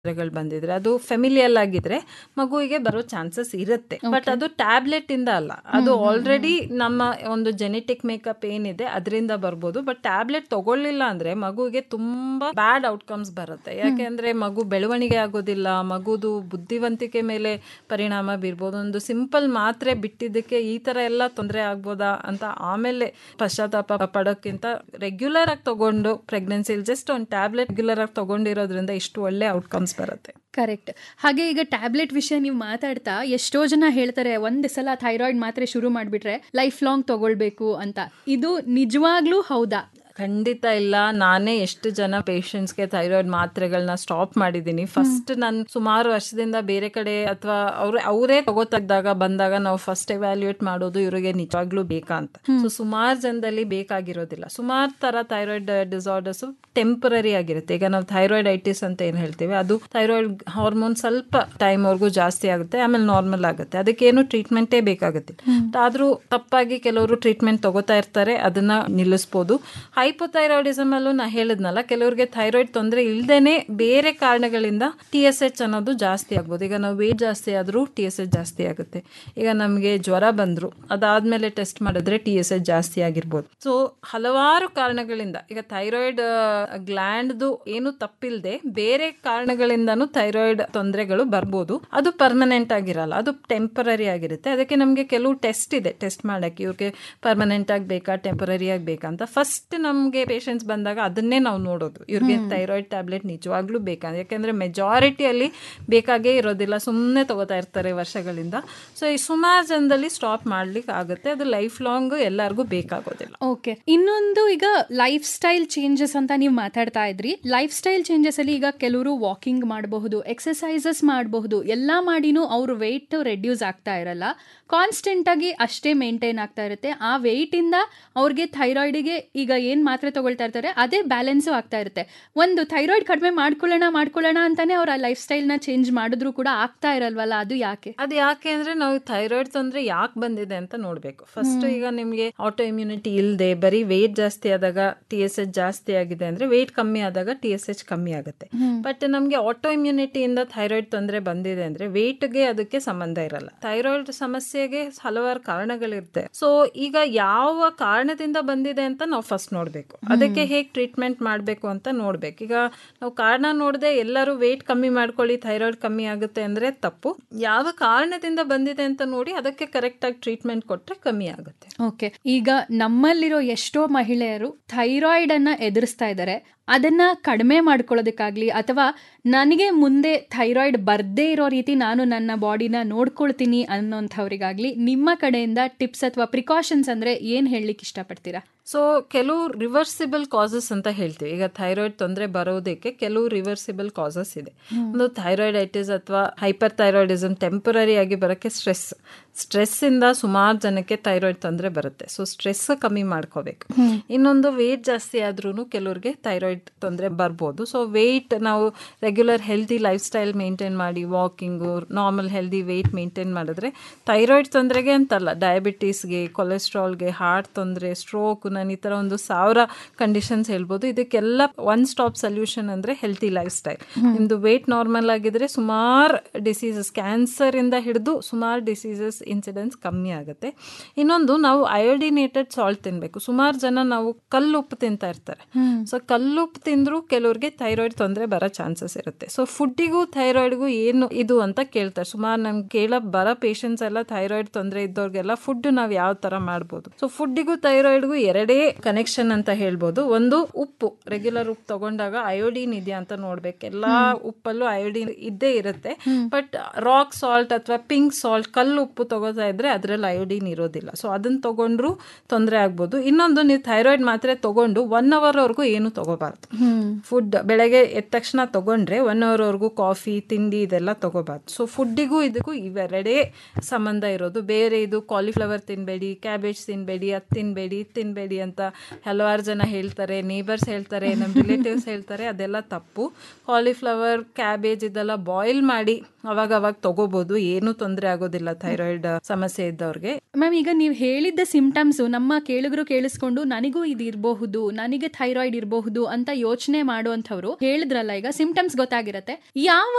ಗಳು ಬಂದಿದ್ರೆ ಅದು ಫೆಮಿಲಿಯಲ್ ಆಗಿದ್ರೆ ಮಗುವಿಗೆ ಬರೋ ಚಾನ್ಸಸ್ ಇರುತ್ತೆ ಬಟ್ ಅದು ಟ್ಯಾಬ್ಲೆಟ್ ಇಂದ ಅಲ್ಲ ಅದು ಆಲ್ರೆಡಿ ನಮ್ಮ ಒಂದು ಜೆನೆಟಿಕ್ ಮೇಕಪ್ ಏನಿದೆ ಅದರಿಂದ ಬರ್ಬೋದು ಬಟ್ ಟ್ಯಾಬ್ಲೆಟ್ ತಗೊಳ್ಳಿಲ್ಲ ಅಂದ್ರೆ ಮಗುವಿಗೆ ತುಂಬಾ ಬ್ಯಾಡ್ ಔಟ್ಕಮ್ಸ್ ಬರುತ್ತೆ ಯಾಕೆಂದ್ರೆ ಮಗು ಬೆಳವಣಿಗೆ ಆಗೋದಿಲ್ಲ ಮಗುದು ಬುದ್ಧಿವಂತಿಕೆ ಮೇಲೆ ಪರಿಣಾಮ ಬೀರ್ಬೋದು ಒಂದು ಸಿಂಪಲ್ ಮಾತ್ರೆ ಬಿಟ್ಟಿದ್ದಕ್ಕೆ ಈ ತರ ಎಲ್ಲ ತೊಂದರೆ ಆಗ್ಬೋದಾ ಅಂತ ಆಮೇಲೆ ಪಶ್ಚಾತ್ತಾಪ ಪಡೋಕ್ಕಿಂತ ರೆಗ್ಯುಲರ್ ಆಗಿ ತಗೊಂಡು ಪ್ರೆಗ್ನೆನ್ಸಿಲಿ ಜಸ್ಟ್ ಒಂದು ಟ್ಯಾಬ್ಲೆಟ್ ರೆಗ್ಯುಲರ್ ಆಗಿ ತಗೊಂಡಿರೋದ್ರಿಂದ ಇಷ್ಟು ಒಳ್ಳೆ ಔಟ್ಕಮ್ಸ್ ಬರುತ್ತೆ ಕರೆಕ್ಟ್ ಹಾಗೆ ಈಗ ಟ್ಯಾಬ್ಲೆಟ್ ವಿಷಯ ನೀವು ಮಾತಾಡ್ತಾ ಎಷ್ಟೋ ಜನ ಹೇಳ್ತಾರೆ ಒಂದ್ ಸಲ ಥೈರಾಯ್ಡ್ ಮಾತ್ರೆ ಶುರು ಮಾಡಿಬಿಟ್ರೆ ಲೈಫ್ ಲಾಂಗ್ ತಗೊಳ್ಬೇಕು ಅಂತ ಇದು ನಿಜವಾಗ್ಲೂ ಹೌದಾ ಖಂಡಿತ ಇಲ್ಲ ನಾನೇ ಎಷ್ಟು ಜನ ಪೇಷಂಟ್ಸ್ಗೆ ಥೈರಾಯ್ಡ್ ಮಾತ್ರೆಗಳನ್ನ ಸ್ಟಾಪ್ ಮಾಡಿದ್ದೀನಿ ಫಸ್ಟ್ ನಾನು ಸುಮಾರು ವರ್ಷದಿಂದ ಬೇರೆ ಕಡೆ ಅಥವಾ ಅವ್ರ ಅವರೇ ತಗೋತಿದ್ದಾಗ ಬಂದಾಗ ನಾವು ಫಸ್ಟ್ ಎವ್ಯಾಲ್ಯೂಯೇಟ್ ಮಾಡೋದು ಇವರಿಗೆ ನಿಜವಾಗ್ಲೂ ಬೇಕಾ ಅಂತ ಸೊ ಸುಮಾರು ಜನದಲ್ಲಿ ಬೇಕಾಗಿರೋದಿಲ್ಲ ಸುಮಾರು ತರ ಥೈರಾಯ್ಡ್ ಡಿಸಾರ್ಡರ್ಸ್ ಟೆಂಪರರಿ ಆಗಿರುತ್ತೆ ಈಗ ನಾವು ಥೈರಾಯ್ಡ್ ಐಟಿಸ್ ಅಂತ ಏನ್ ಹೇಳ್ತೀವಿ ಅದು ಥೈರಾಯ್ಡ್ ಹಾರ್ಮೋನ್ ಸ್ವಲ್ಪ ಟೈಮ್ ವರ್ಗೂ ಜಾಸ್ತಿ ಆಗುತ್ತೆ ಆಮೇಲೆ ನಾರ್ಮಲ್ ಆಗುತ್ತೆ ಅದಕ್ಕೇನು ಟ್ರೀಟ್ಮೆಂಟೇ ಬೇಕಾಗುತ್ತೆ ಆದ್ರೂ ತಪ್ಪಾಗಿ ಕೆಲವರು ಟ್ರೀಟ್ಮೆಂಟ್ ತಗೋತಾ ಇರ್ತಾರೆ ಅದನ್ನ ನಿಲ್ಲಿಸ್ಬೋದು ಹೈಪೋಥೈರಾಯ್ಡಿಸಮ್ ಅಲ್ಲೂ ನಾ ಹೇಳಿದ್ನಲ್ಲ ಕೆಲವರಿಗೆ ಥೈರಾಯ್ಡ್ ತೊಂದರೆ ಇಲ್ದೇನೆ ಬೇರೆ ಕಾರಣಗಳಿಂದ ಟಿ ಎಸ್ ಎಚ್ ಅನ್ನೋದು ಜಾಸ್ತಿ ಆಗ್ಬೋದು ಈಗ ನಾವು ವೇಟ್ ಜಾಸ್ತಿ ಆದ್ರೂ ಟಿ ಎಸ್ ಎಚ್ ಜಾಸ್ತಿ ಆಗುತ್ತೆ ಈಗ ನಮಗೆ ಜ್ವರ ಬಂದ್ರು ಅದಾದ್ಮೇಲೆ ಟೆಸ್ಟ್ ಮಾಡಿದ್ರೆ ಟಿ ಎಸ್ ಎಚ್ ಜಾಸ್ತಿ ಆಗಿರ್ಬೋದು ಸೊ ಹಲವಾರು ಕಾರಣಗಳಿಂದ ಈಗ ಥೈರಾಯ್ಡ್ ಗ್ಲ್ಯಾಂಡ್ದು ಏನು ತಪ್ಪಿಲ್ದೆ ಬೇರೆ ಕಾರಣಗಳಿಂದನೂ ಥೈರಾಯ್ಡ್ ತೊಂದರೆಗಳು ಬರ್ಬೋದು ಅದು ಪರ್ಮನೆಂಟ್ ಆಗಿರಲ್ಲ ಅದು ಟೆಂಪರರಿ ಆಗಿರುತ್ತೆ ಅದಕ್ಕೆ ನಮಗೆ ಕೆಲವು ಟೆಸ್ಟ್ ಇದೆ ಟೆಸ್ಟ್ ಮಾಡಕ್ಕೆ ಇವ್ರಿಗೆ ಪರ್ಮನೆಂಟ್ ಆಗಿ ಬೇಕಾ ಟೆಂಪರರಿ ಆಗಿ ಬೇಕಾ ಅಂತ ಫಸ್ಟ್ ನಮಗೆ ಪೇಷಂಟ್ಸ್ ಬಂದಾಗ ಅದನ್ನೇ ನಾವು ನೋಡೋದು ಇವ್ರಿಗೆ ಥೈರಾಯ್ಡ್ ಟ್ಯಾಬ್ಲೆಟ್ ನಿಜವಾಗ್ಲೂ ಬೇಕಾ ಯಾಕೆಂದ್ರೆ ಮೆಜಾರಿಟಿಯಲ್ಲಿ ಬೇಕಾಗೇ ಇರೋದಿಲ್ಲ ಸುಮ್ಮನೆ ತಗೋತಾ ಇರ್ತಾರೆ ವರ್ಷಗಳಿಂದ ಸೊ ಈ ಸುಮಾರು ಜನದಲ್ಲಿ ಸ್ಟಾಪ್ ಮಾಡ್ಲಿಕ್ಕೆ ಆಗುತ್ತೆ ಅದು ಲೈಫ್ ಲಾಂಗ್ ಎಲ್ಲರಿಗೂ ಬೇಕಾಗೋದಿಲ್ಲ ಓಕೆ ಇನ್ನೊಂದು ಈಗ ಲೈಫ್ ಸ್ಟೈಲ್ ಚೇಂಜಸ್ ಅಂತ ನೀವು ಮಾತಾಡ್ತಾ ಇದ್ರಿ ಲೈಫ್ ಸ್ಟೈಲ್ ಚೇಂಜಸ್ ಅಲ್ಲಿ ಈಗ ಕೆಲವರು ವಾಕಿಂಗ್ ಮಾಡಬಹುದು ಎಕ್ಸಸೈಸಸ್ ಮಾಡಬಹುದು ಎಲ್ಲ ಮಾಡಿನೂ ಅವ್ರ ವೆಯ್ಟ್ ರೆಡ್ಯೂಸ್ ಆಗ್ತಾ ಇರಲ್ಲ ಕಾನ್ಸ್ಟೆಂಟ್ ಆಗಿ ಅಷ್ಟೇ ಮೇಂಟೈನ್ ಆಗ್ತಾ ಇರುತ್ತೆ ಆ ವೆಯ್ಟ್ ಇಂದ ಅವ್ರಿಗೆ ಥೈರಾಯ್ಡ್ಗೆ ಈಗ ಏನ್ ಮಾತ್ರೆ ತಗೊಳ್ತಾ ಇರ್ತಾರೆ ಅದೇ ಬ್ಯಾಲೆನ್ಸು ಆಗ್ತಾ ಇರುತ್ತೆ ಒಂದು ಥೈರಾಯ್ಡ್ ಕಡಿಮೆ ಮಾಡ್ಕೊಳ್ಳೋಣ ಮಾಡ್ಕೊಳ್ಳೋಣ ಅಂತಾನೆ ಅವ್ರ ಲೈಫ್ ಸ್ಟೈಲ್ ನ ಚೇಂಜ್ ಮಾಡಿದ್ರು ಕೂಡ ಆಗ್ತಾ ಇರಲ್ವಲ್ಲ ಅದು ಯಾಕೆ ಅದು ಯಾಕೆ ಅಂದ್ರೆ ನಾವು ಥೈರಾಯ್ಡ್ ತೊಂದ್ರೆ ಯಾಕೆ ಬಂದಿದೆ ಅಂತ ನೋಡ್ಬೇಕು ಫಸ್ಟ್ ಈಗ ನಿಮ್ಗೆ ಆಟೋ ಇಮ್ಯುನಿಟಿ ಇಲ್ಲದೆ ಬರೀ ವೇಟ್ ಜಾಸ್ತಿ ಆದಾಗ ಟಿ ಎಸ್ ಎಚ್ ಜಾಸ್ತಿ ಆಗಿದೆ ಅಂದ್ರೆ ವೇಟ್ ಕಮ್ಮಿ ಆದಾಗ ಟಿ ಎಸ್ ಎಚ್ ಕಮ್ಮಿ ಆಗುತ್ತೆ ಬಟ್ ನಮ್ಗೆ ಆಟೋ ಇಮ್ಯುನಿಟಿಯಿಂದ ಥೈರಾಯ್ಡ್ ತೊಂದರೆ ಬಂದಿದೆ ಅಂದ್ರೆ ವೇಟ್ಗೆ ಅದಕ್ಕೆ ಸಂಬಂಧ ಇರಲ್ಲ ಥೈರಾಯ್ಡ್ ಸಮಸ್ಯೆಗೆ ಹಲವಾರು ಕಾರಣಗಳಿರುತ್ತೆ ಸೊ ಈಗ ಯಾವ ಕಾರಣದಿಂದ ಬಂದಿದೆ ಅಂತ ನಾವು ಫಸ್ಟ್ ನೋಡ್ಬೇಕು ಅದಕ್ಕೆ ಹೇಗೆ ಟ್ರೀಟ್ಮೆಂಟ್ ಮಾಡಬೇಕು ಅಂತ ನೋಡ್ಬೇಕು ಈಗ ನಾವು ಕಾರಣ ನೋಡದೆ ಎಲ್ಲರೂ ವೇಟ್ ಕಮ್ಮಿ ಮಾಡ್ಕೊಳ್ಳಿ ಥೈರಾಯ್ಡ್ ಕಮ್ಮಿ ಆಗುತ್ತೆ ಅಂದ್ರೆ ತಪ್ಪು ಯಾವ ಕಾರಣದಿಂದ ಬಂದಿದೆ ಅಂತ ನೋಡಿ ಅದಕ್ಕೆ ಕರೆಕ್ಟ್ ಆಗಿ ಟ್ರೀಟ್ಮೆಂಟ್ ಕೊಟ್ರೆ ಕಮ್ಮಿ ಆಗುತ್ತೆ ಓಕೆ ಈಗ ನಮ್ಮಲ್ಲಿರೋ ಎಷ್ಟೋ ಮಹಿಳೆಯರು ಥೈರಾಯ್ಡ್ ಅನ್ನ ಎದುರಿಸ್ತಾ ಇದ್ದಾರೆ ಅದನ್ನ ಕಡಿಮೆ ಮಾಡ್ಕೊಳ್ಳೋದಕ್ಕಾಗ್ಲಿ ಅಥವಾ ನನಗೆ ಮುಂದೆ ಥೈರಾಯ್ಡ್ ಬರ್ದೇ ಇರೋ ರೀತಿ ನಾನು ನನ್ನ ಬಾಡಿನ ನೋಡ್ಕೊಳ್ತೀನಿ ಅನ್ನೋಂಥವ್ರಿಗಾಗ್ಲಿ ನಿಮ್ಮ ಕಡೆಯಿಂದ ಟಿಪ್ಸ್ ಅಥವಾ ಪ್ರಿಕಾಷನ್ಸ್ ಅಂದ್ರೆ ಏನ್ ಹೇಳಲಿಕ್ಕೆ ಇಷ್ಟಪಡ್ತೀರಾ ಸೊ ಕೆಲವು ರಿವರ್ಸಿಬಲ್ ಕಾಸಸ್ ಅಂತ ಹೇಳ್ತೀವಿ ಈಗ ಥೈರಾಯ್ಡ್ ತೊಂದರೆ ಬರೋದಕ್ಕೆ ಕೆಲವು ರಿವರ್ಸಿಬಲ್ ಕಾಸಸ್ ಇದೆ ಒಂದು ಥೈರಾಯ್ಡೈಟಿಸ್ ಅಥವಾ ಹೈಪರ್ ಥೈರಾಯ್ಡಿಸಮ್ ಟೆಂಪರರಿ ಆಗಿ ಬರೋಕ್ಕೆ ಸ್ಟ್ರೆಸ್ ಸ್ಟ್ರೆಸ್ ಇಂದ ಸುಮಾರು ಜನಕ್ಕೆ ಥೈರಾಯ್ಡ್ ತೊಂದರೆ ಬರುತ್ತೆ ಸೊ ಸ್ಟ್ರೆಸ್ ಕಮ್ಮಿ ಮಾಡ್ಕೋಬೇಕು ಇನ್ನೊಂದು ವೇಟ್ ಜಾಸ್ತಿ ಆದ್ರೂ ಕೆಲವ್ರಿಗೆ ಥೈರಾಯ್ಡ್ ತೊಂದರೆ ಬರ್ಬೋದು ಸೊ ವೇಟ್ ನಾವು regular healthy lifestyle maintain ಮಾಡಿ walking normal healthy weight maintain ಮಾಡಿದ್ರೆ ಥೈರಾಯ್ಡ್ ತೊಂದರೆಗೆ ಅಂತಲ್ಲ ಡಯಾಬಿಟೀಸ್ಗೆ ಕೊಲೆಸ್ಟ್ರಾಲ್ಗೆ ಹಾರ್ಟ್ ತೊಂದರೆ ಸ್ಟ್ರೋಕ್ ನಾನು ಈ ಥರ ಒಂದು ಸಾವಿರ ಕಂಡೀಷನ್ಸ್ ಹೇಳ್ಬೋದು ಇದಕ್ಕೆಲ್ಲ ಒನ್ ಸ್ಟಾಪ್ ಸೊಲ್ಯೂಷನ್ ಅಂದರೆ ಹೆಲ್ತಿ ಲೈಫ್ ಸ್ಟೈಲ್ ನಿಮ್ಮದು ವೇಟ್ ನಾರ್ಮಲ್ ಆಗಿದ್ರೆ ಸುಮಾರು ಡಿಸೀಸಸ್ ಕ್ಯಾನ್ಸರ್ ಇಂದ ಹಿಡಿದು ಸುಮಾರು ಡಿಸೀಸಸ್ ಇನ್ಸಿಡೆನ್ಸ್ ಕಮ್ಮಿ ಆಗುತ್ತೆ ಇನ್ನೊಂದು ನಾವು ಅಯೋಡಿನೇಟೆಡ್ ಸಾಲ್ಟ್ ತಿನ್ಬೇಕು ಸುಮಾರು ಜನ ನಾವು ಕಲ್ಲುಪ್ಪು ತಿಂತಾ ಇರ್ತಾರೆ ಸೊ ಕಲ್ಲುಪ್ಪು ತಿಂದ್ರು ಕೆಲವ್ರಿಗೆ ಥೈರಾಯ್ಡ್ ತೊಂದರೆ ಬರೋ ಚಾನ್ಸಸ್ ಇರುತ್ತೆ ಸೊ ಫುಡ್ಡಿಗೂ ಥೈರಾಯ್ಡ್ಗೂ ಏನು ಇದು ಅಂತ ಕೇಳ್ತಾರೆ ಸುಮಾರು ನಮ್ಗೆ ಕೇಳ ಬರೋ ಪೇಷಂಟ್ಸ್ ಎಲ್ಲ ಥೈರಾಯ್ಡ್ ತೊಂದರೆ ಇದ್ದವ್ರಿಗೆಲ್ಲ ಫುಡ್ ನಾವು ಯಾವ ತರ ಮಾಡ್ಬೋದು ಸೊ ಫುಡ್ಡಿಗೂ ಥೈರಾಯ್ಡ್ಗೂ ಎರಡೇ ಕನೆಕ್ಷನ್ ಅಂತ ಹೇಳ್ಬೋದು ಒಂದು ಉಪ್ಪು ರೆಗ್ಯುಲರ್ ಉಪ್ಪು ತಗೊಂಡಾಗ ಅಯೋಡಿನ್ ಇದೆಯಾ ಅಂತ ನೋಡ್ಬೇಕು ಎಲ್ಲಾ ಉಪ್ಪಲ್ಲೂ ಅಯೋಡಿನ್ ಇದ್ದೇ ಇರುತ್ತೆ ಬಟ್ ರಾಕ್ ಸಾಲ್ಟ್ ಅಥವಾ ಪಿಂಕ್ ಸಾಲ್ಟ್ ಕಲ್ಲು ಉಪ್ಪು ತಗೋತಾ ಇದ್ರೆ ಅದ್ರಲ್ಲಿ ಅಯೋಡಿನ್ ಇರೋದಿಲ್ಲ ಸೊ ಅದನ್ನ ತಗೊಂಡ್ರು ತೊಂದರೆ ಆಗ್ಬೋದು ಇನ್ನೊಂದು ನೀವು ಥೈರಾಯ್ಡ್ ಮಾತ್ರೆ ತಗೊಂಡು ಒನ್ ಅವರ್ ವರೆಗೂ ಏನು ತಗೋಬಾರ್ದು ಫುಡ್ ಬೆಳಗ್ಗೆ ಎದ್ದ ತಕ್ಷಣ ತಗೊಂಡ್ರೆ ಒನ್ ಅವರ್ ವರೆಗೂ ಕಾಫಿ ತಿಂಡಿ ಇದೆಲ್ಲ ತಗೋಬಾರ್ದು ಸೊ ಫುಡ್ಡಿಗೂ ಇದಕ್ಕೂ ಇವೆರಡೇ ಸಂಬಂಧ ಇರೋದು ಬೇರೆ ಇದು ಕಾಲಿಫ್ಲವರ್ ತಿನ್ಬೇಡಿ ಕ್ಯಾಬೇಜ್ ತಿನ್ಬೇಡಿ ಅದು ತಿನ್ಬೇಡಿ ಇದು ತಿನ್ಬೇಡಿ ಅಂತ ಹಲವಾರು ಜನ ಹೇಳ್ತಾರೆ ನೇಬರ್ಸ್ ಹೇಳ್ತಾರೆ ನಮ್ಮ ರಿಲೇಟಿವ್ಸ್ ಹೇಳ್ತಾರೆ ಅದೆಲ್ಲ ತಪ್ಪು ಕಾಲಿಫ್ಲವರ್ ಕ್ಯಾಬೇಜ್ ಇದೆಲ್ಲ ಬಾಯ್ಲ್ ಮಾಡಿ ಅವಾಗ ಅವಾಗ ತಗೋಬಹುದು ಏನು ತೊಂದರೆ ಆಗೋದಿಲ್ಲ ಥೈರಾಯ್ಡ್ ಸಮಸ್ಯೆ ಇದ್ದವ್ರಿಗೆ ಮ್ಯಾಮ್ ಈಗ ನೀವು ಹೇಳಿದ್ದ ಸಿಂಪ್ಟಮ್ಸ್ ನಮ್ಮ ಕೇಳುಗರು ಕೇಳಿಸ್ಕೊಂಡು ನನಗೂ ಇದು ಇರಬಹುದು ನನಗೆ ಥೈರಾಯ್ಡ್ ಇರಬಹುದು ಅಂತ ಯೋಚನೆ ಮಾಡುವಂಥವ್ರು ಹೇಳಿದ್ರಲ್ಲ ಈಗ ಸಿಂಪ್ಟಮ್ಸ್ ಗೊತ್ತಾಗಿರತ್ತೆ ಯಾವ